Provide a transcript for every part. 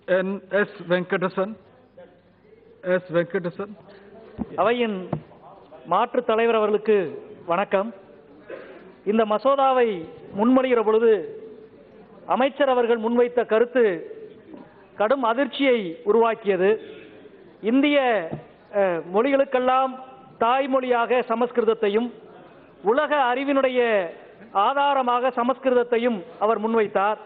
N. S. Venkatesan. S. Venkatesan. அவையின் மாற்றுத் தலைவர் அவர்களுக்கு வணக்கம் இந்த மசோதாவை முன்மொழிகிற பொழுது அமைச்சர் அவர்கள் முன்வைத்த கருத்து கடும் அதிர்ச்சியை உருவாக்கியது இந்திய அஹ், மொழிகளுக்கெல்லாம் தாய்மொழியாக சமஸ்கிருதத்தையும் உலக அறிவினுடைய ஆதாரமாக சமஸ்கிருதத்தையும் அவர் முன்வைத்தார்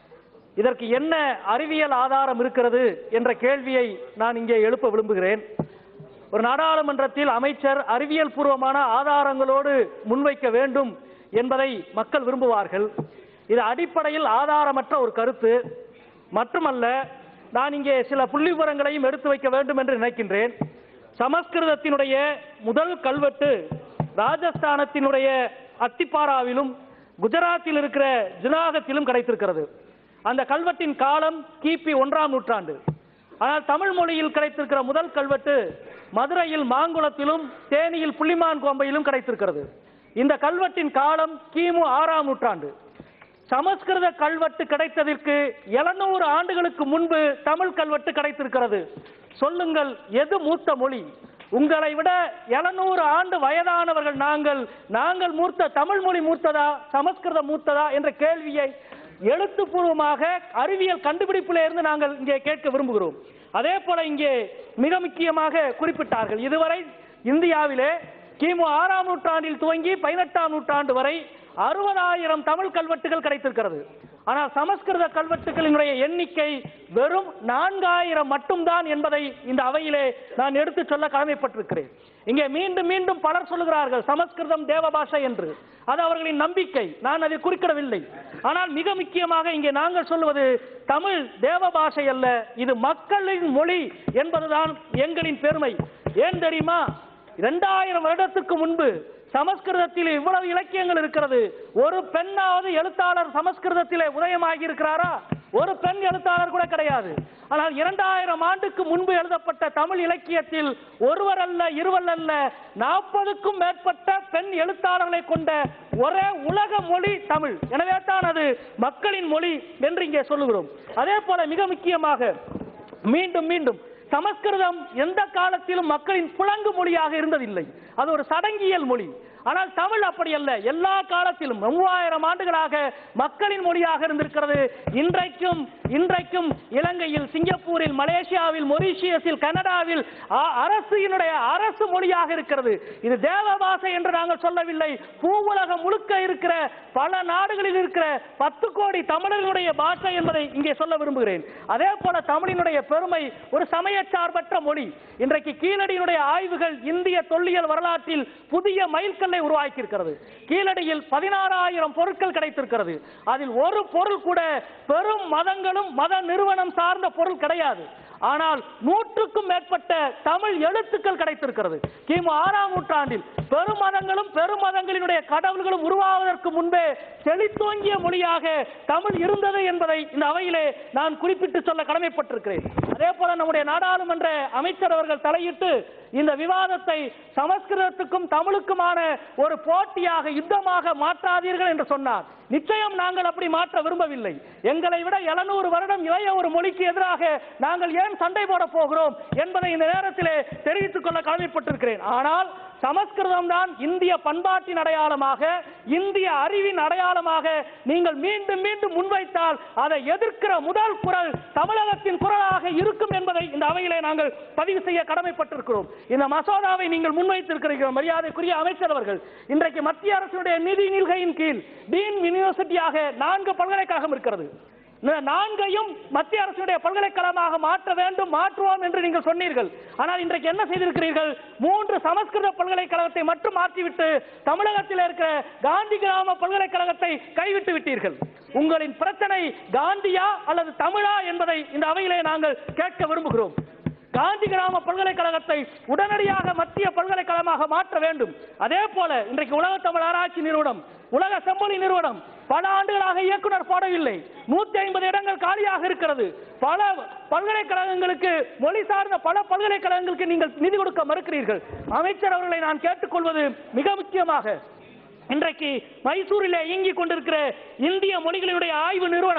இதற்கு என்ன அறிவியல் ஆதாரம் இருக்கிறது என்ற கேள்வியை நான் இங்கே எழுப்ப விரும்புகிறேன் ஒரு நாடாளுமன்றத்தில் அமைச்சர் அறிவியல் பூர்வமான ஆதாரங்களோடு முன்வைக்க வேண்டும் என்பதை மக்கள் விரும்புவார்கள் இது அடிப்படையில் ஆதாரமற்ற ஒரு கருத்து மட்டுமல்ல நான் இங்கே சில புள்ளி விவரங்களையும் எடுத்து வைக்க வேண்டும் என்று நினைக்கின்றேன் சமஸ்கிருதத்தினுடைய முதல் கல்வெட்டு ராஜஸ்தானத்தினுடைய அத்திப்பாராவிலும் குஜராத்தில் இருக்கிற ஜுனாகத்திலும் கிடைத்திருக்கிறது அந்த கல்வெட்டின் காலம் கிபி ஒன்றாம் நூற்றாண்டு ஆனால் தமிழ் மொழியில் கிடைத்திருக்கிற முதல் கல்வெட்டு மதுரையில் மாங்குளத்திலும் தேனியில் புள்ளிமான் கோம்பையிலும் கிடைத்திருக்கிறது இந்த கல்வெட்டின் காலம் கிமு ஆறாம் நூற்றாண்டு சமஸ்கிருத கல்வெட்டு கிடைத்ததற்கு 700 ஆண்டுகளுக்கு முன்பு தமிழ் கல்வெட்டு கிடைத்திருக்கிறது சொல்லுங்கள் எது மூத்த மொழி உங்களை விட 700 ஆண்டு வயதானவர்கள் நாங்கள் நாங்கள் மூர்த்த தமிழ் மொழி மூர்த்ததா சமஸ்கிருதம் மூர்த்ததா என்ற கேள்வியை எழுத்துப்பூர்வமாக அறிவியல் கண்டுபிடிப்பில் இருந்து நாங்கள் இங்கே கேட்க விரும்புகிறோம் அதே போல இங்கே மிக முக்கியமாக குறிப்பிட்டார்கள் இதுவரை இந்தியாவிலே கிமு ஆறாம் நூற்றாண்டில் துவங்கி பதினெட்டாம் நூற்றாண்டு வரை அறுபதாயிரம் தமிழ் கல்வெட்டுகள் கிடைத்திருக்கிறது ஆனால் சமஸ்கிருத கல்வெட்டுகளினுடைய எண்ணிக்கை வெறும் நான்காயிரம் மட்டும்தான் என்பதை இந்த அவையிலே நான் எடுத்துச் சொல்ல கடமைப்பட்டிருக்கிறேன் இங்கே மீண்டும் மீண்டும் பலர் சொல்லுகிறார்கள் சமஸ்கிருதம் தேவபாஷை என்று அது அவர்களின் நம்பிக்கை நான் அதை குறிப்பிடவில்லை ஆனால் மிக முக்கியமாக இங்கே நாங்கள் சொல்லுவது தமிழ் தேவபாஷை அல்ல இது மக்களின் மொழி என்பதுதான் எங்களின் பெருமை ஏன் தெரியுமா இரண்டாயிரம் வருடத்துக்கு முன்பு சமஸ்கிருதத்தில் இவ்வளவு இலக்கியங்கள் இருக்கிறது ஒரு பெண்ணாவது எழுத்தாளர் சமஸ்கிருதத்திலே உதயமாகி இருக்கிறாரா ஒரு பெண் எழுத்தாளர் கூட கிடையாது ஆனால் இரண்டாயிரம் ஆண்டுக்கு முன்பு எழுதப்பட்ட தமிழ் இலக்கியத்தில் ஒருவர் அல்ல இருவர் அல்ல நாற்பதுக்கும் மேற்பட்ட பெண் எழுத்தாளர்களை கொண்ட ஒரே உலக மொழி தமிழ் எனவே தான் அது மக்களின் மொழி என்று இங்கே சொல்லுகிறோம் அதே போல மிக முக்கியமாக மீண்டும் மீண்டும் சமஸ்கிருதம் எந்த காலத்திலும் மக்களின் புலங்கு மொழியாக இருந்ததில்லை அது ஒரு சடங்கியல் மொழி ஆனால் தமிழ் அப்படி அல்ல எல்லா காலத்திலும் மூவாயிரம் ஆண்டுகளாக மக்களின் மொழியாக இருந்திருக்கிறது இன்றைக்கும் இன்றைக்கும் இலங்கையில் சிங்கப்பூரில் மலேசியாவில் மொரீஷியஸில் கனடாவில் அ- அரசினுடைய அரசு மொழியாக இருக்கிறது இது தேவபாசை என்று நாங்கள் சொல்லவில்லை பூவுலகம் முழுக்க இருக்கிற பல நாடுகளில் இருக்கிற பத்து கோடி தமிழர்களுடைய பாஷை என்பதை இங்கே சொல்ல விரும்புகிறேன் அதே போல தமிழினுடைய பெருமை ஒரு சமயச்சார்பற்ற மொழி இன்றைக்கு கீழடியினுடைய ஆய்வுகள் இந்திய தொல்லியல் வரலாற்றில் புதிய மைல்கல்லை உருவாக்கி இருக்கிறது கீழடியில் பதினாறாயிரம் பொருட்கள் கிடைத்திருக்கிறது அதில் ஒரு பொருள் கூட பெரும் மதங்களும் மத நிறுவனம் சார்ந்த பொருள் கிடையாது ஆனால் நூற்றுக்கும் மேற்பட்ட தமிழ் எழுத்துக்கள் கிடைத்திருக்கிறது கிமு ஆறாம் நூற்றாண்டில் பெருமதங்களும் பெருமதங்களினுடைய கடவுள்களும் உருவாவதற்கு முன்பே செழித்தோங்கிய மொழியாக தமிழ் இருந்தது என்பதை இந்த அவையிலே நான் குறிப்பிட்டு சொல்ல கடமைப்பட்டிருக்கிறேன் அதே போல நம்முடைய நாடாளுமன்ற அமைச்சர் அவர்கள் தலையிட்டு இந்த விவாதத்தை சமஸ்கிருதத்துக்கும் தமிழுக்குமான ஒரு போட்டியாக யுத்தமாக மாற்றாதீர்கள் என்று சொன்னார் நிச்சயம் நாங்கள் அப்படி மாற்ற விரும்பவில்லை எங்களை விட 700 வருடம் இளைய ஒரு மொழிக்கு எதிராக நாங்கள் ஏன் சண்டை போட போகிறோம் என்பதை இந்த நேரத்திலே தெரிவித்துக் கொள்ள கடமைப்பட்டிருக்கிறேன் ஆனால் சமஸ்கிருதம் தான் இந்திய பண்பாட்டின் அடையாளமாக இந்திய அறிவின் அடையாளமாக நீங்கள் மீண்டும் மீண்டும் முன்வைத்தால் அதை எதிர்க்கிற முதல் குரல் தமிழகத்தின் குரலாக இருக்கும் என்பதை இந்த அவையிலே நாங்கள் பதிவு செய்ய கடமைப்பட்டிருக்கிறோம் இந்த மசோதாவை நீங்கள் முன்வைத்திருக்கிறீர்கள் மரியாதைக்குரிய அமைச்சர் அவர்கள் இன்றைக்கு மத்திய அரசுடைய நிதி நில்கையின் கீழ் டீன் யூனிவர்சிட்டியாக நான்கு பல்கலைக்கழகம் இருக்கிறது இந்த நான்கையும் மத்திய அரசுடைய பல்கலைக்கழகமாக மாற்ற வேண்டும் மாற்றுவோம் என்று நீங்கள் சொன்னீர்கள் ஆனால் இன்றைக்கு என்ன செய்திருக்கிறீர்கள் மூன்று சமஸ்கிருத பல்கலைக்கழகத்தை மட்டும் மாற்றிவிட்டு தமிழகத்தில் இருக்கிற காந்தி கிராம பல்கலைக்கழகத்தை கைவிட்டு விட்டீர்கள் உங்களின் பிரச்சனை காந்தியா அல்லது தமிழா என்பதை இந்த அவையிலே நாங்கள் கேட்க விரும்புகிறோம் காந்தி கிராம பல்கலைக்கழகத்தை உடனடியாக மத்திய பல்கலைக்கழகமாக மாற்ற வேண்டும் அதே போல இன்றைக்கு உலக தமிழ் ஆராய்ச்சி நிறுவனம் உலக செம்மொழி நிறுவனம் பல ஆண்டுகளாக இயக்குனர் போடவில்லை நூத்தி ஐம்பது இடங்கள் காலியாக இருக்கிறது பல பல்கலைக்கழகங்களுக்கு மொழி சார்ந்த பல பல்கலைக்கழகங்களுக்கு நீங்கள் நிதி கொடுக்க மறுக்கிறீர்கள் அமைச்சர் அவர்களை நான் கேட்டுக்கொள்வது மிக முக்கியமாக இன்றைக்கு மைசூரிலே இயங்கிக் கொண்டிருக்கிற இந்திய மொழிகளுடைய ஆய்வு நிறுவனம்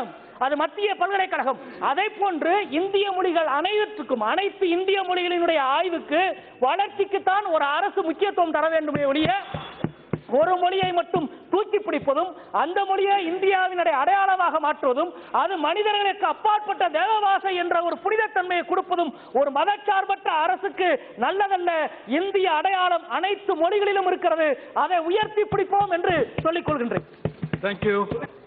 அது மத்திய பல்கலைக்கழகம் அதை போன்று இந்திய மொழிகள் அனைத்துக்கும் அனைத்து இந்திய மொழிகளினுடைய ஆய்வுக்கு வளர்ச்சிக்குத்தான் ஒரு அரசு முக்கியத்துவம் தர வேண்டுமே ஒழிய ஒரு மொழியை மட்டும் தூக்கி பிடிப்பதும் அந்த மொழியை இந்தியாவினுடைய அடையாளமாக மாற்றுவதும் அது மனிதர்களுக்கு அப்பாற்பட்ட தேவவாசை என்ற ஒரு புனிதத்தன்மையை கொடுப்பதும் ஒரு மதச்சார்பற்ற அரசுக்கு நல்லதல்ல இந்திய அடையாளம் அனைத்து மொழிகளிலும் இருக்கிறது அதை உயர்த்தி பிடிப்போம் என்று சொல்லிக் கொள்கின்றேன் Thank you.